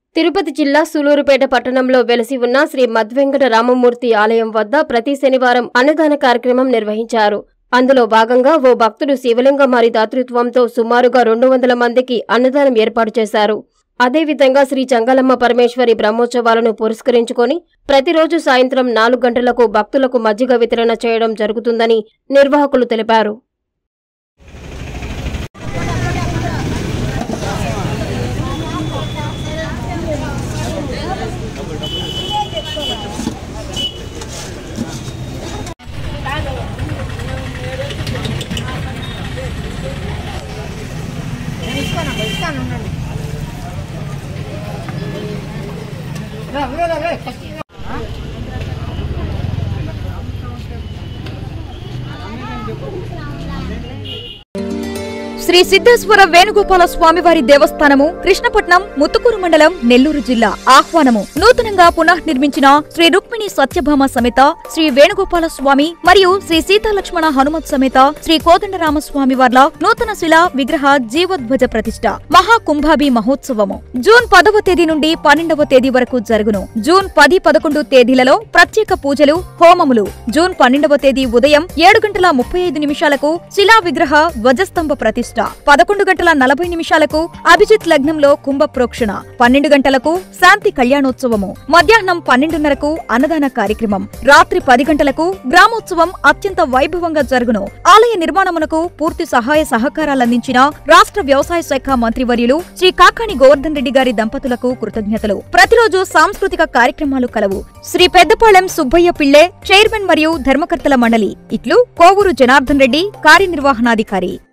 తిరుపతి జిల్లా సూలూరుపేట పట్టణంలో వెలసి ఉన్న శ్రీ మద్వెంకట రామమూర్తి ఆలయం వద్ద ప్రతి శనివారం అన్నదాన కార్యక్రమం నిర్వహించారు అందులో భాగంగా ఓ భక్తుడు శివలింగమారి దాతృత్వంతో సుమారుగా రెండు వందల మందికి అన్నదానం ఏర్పాటు చేశారు అదేవిధంగా శ్రీ చంగలమ్మ పరమేశ్వరి బ్రహ్మోత్సవాలను పురస్కరించుకొని ప్రతిరోజు సాయంత్రం నాలుగు గంటలకు భక్తులకు మజ్జిగ వితరణ చేయడం జరుగుతుందని నిర్వాహకులు తెలిపారు ఇస్తాను ఇస్తాను ఉండండి రా, రా, రా, రా, ఫస్ట్ ఇవ్వు. శ్రీ సిద్ధేశ్వర వేణుగోపాల స్వామివారి దేవస్థానము కృష్ణపట్నం ముత్తుకూరు మండలం నెల్లూరు జిల్లా ఆహ్వానము నూతనంగా పునఃనిర్మించిన శ్రీ రుక్మిణి సత్యభామ సమేత శ్రీ వేణుగోపాల స్వామి మరియు శ్రీ సీతాలక్ష్మణ హనుమత్ సమేత శ్రీ కోదండరామ స్వామి వార్ల నూతన శిలా విగ్రహ జీవోద్వజ ప్రతిష్ట మహాకుంభాభి మహోత్సవము జూన్ పదవ తేదీ నుండి పన్నెండవ తేదీ వరకు జరుగును జూన్ పది పదకొండు తేదీలలో ప్రత్యేక పూజలు హోమములు జూన్ పన్నెండవ తేదీ ఉదయం ఏడు గంటల ముప్పై ఐదు నిమిషాలకు శిలా విగ్రహ ధ్వజస్తంభ ప్రతిష్ట పదకొండు గంటల నలభై నిమిషాలకు అభిజిత్ లగ్నంలో కుంభ ప్రోక్షణ పన్నెండు గంటలకు శాంతి కళ్యాణోత్సవము మధ్యాహ్నం పన్నెండున్నరకు అన్నదాన కార్యక్రమం రాత్రి పది గంటలకు గ్రామోత్సవం అత్యంత వైభవంగా జరుగును ఆలయ నిర్మాణమునకు పూర్తి సహాయ సహకారాలందించిన రాష్ట్ర వ్యవసాయ శాఖ మంత్రివర్యులు శ్రీ కాకాణి గోవర్ధన్ రెడ్డి గారి దంపతులకు కృతజ్ఞతలు ప్రతిరోజు సాంస్కృతిక కార్యక్రమాలు కలవు శ్రీ పెద్దపాళెం సుబ్బయ్య పిళ్ళే చైర్మన్ మరియు ధర్మకర్తల మండలి ఇట్లు కోవూరు జనార్దన్ రెడ్డి కార్యనిర్వహణాధికారి